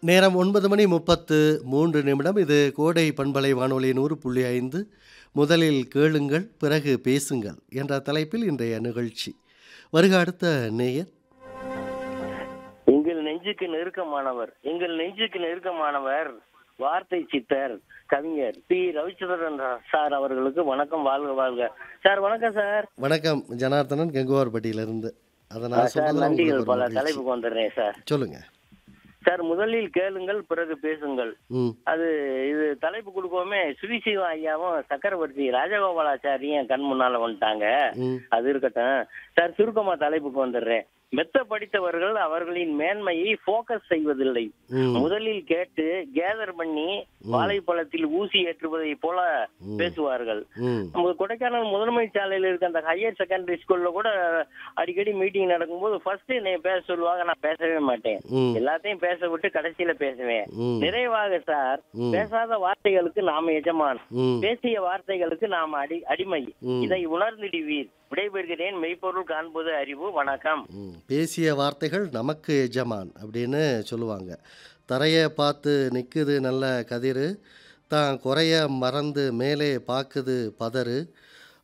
நேரம் ஒன்பது மணி முப்பத்து மூன்று நிமிடம் இது கோடை பண்பலை வானொலி நூறு புள்ளி ஐந்து முதலில் கேளுங்கள் பிறகு பேசுங்கள் என்ற தலைப்பில் இன்றைய நிகழ்ச்சி வருக அடுத்த நேயர் எங்கள் நெஞ்சுக்கு நெருக்கமானவர் எங்கள் நெஞ்சுக்கு நெருக்கமானவர் வார்த்தை சித்தர் கவிஞர் பி ரவிச்சந்திரன் சார் அவர்களுக்கு வணக்கம் வாழ்க வாழ்க சார் வணக்கம் சார் வணக்கம் ஜனார்தனன் கெங்குவார்பட்டியிலிருந்து அதை நான் சார் சொன்னதுல நன்றிகள் உங்களுக்கு ஒரு பல மகிழ்ச்சி. தலைப்புக்கு வந்துடுறேன் சார் சொல்லுங்க சார் முதலில் கேளுங்கள் பிறகு பேசுங்கள் ம் அது இது தலைப்பு கொடுக்கவுமே சுவிசிவா ஐயாவும் சக்கரவர்த்தி ராஜகோபாலாச்சாரியும் கண் முன்னால வந்துட்டாங்க ம் அது இருக்கட்டும் சார் சுருக்கமா தலைப்புக்கு வந்துடுறேன் மெத்த படித்தவர்கள் அவர்களின் மேன்மையை போக்கஸ் செய்வதில்லை ம் முதலில் கேட்டு கேதர் பண்ணி வாழைப்பழத்தில் ஊசி ஏற்றுவதை போல பேசுவார்கள் ம் நம்ம கொடைக்கானல் முதன்மை சாலையில் இருக்க அந்த ஹையர் செகண்டரி ஸ்கூல்ல கூட அடிக்கடி மீட்டிங் நடக்கும்போது ஃபர்ஸ்ட் என்னைய பேச சொல்லுவாங்க நான் பேசவே மாட்டேன் ம் எல்லாத்தையும் பேச விட்டு கடைசியில பேசுவேன் ம் நிறைவாக சார் ம். பேசாத வார்த்தைகளுக்கு நாம எஜமான் ம் பேசிய வார்த்தைகளுக்கு நாம் அடி அடிமை ம். இதை உணர்ந்திடுவீர் விடைபெறுகிறேன் மெய்ப்பொருள் காண்பது அறிவு வணக்கம் ம். பேசிய வார்த்தைகள் நமக்கு எஜமான் அப்படின்னு சொல்லுவாங்க தரையை பார்த்து நிற்குது நல்ல கதிரு தான் குறைய மறந்து மேலே பார்க்குது பதறு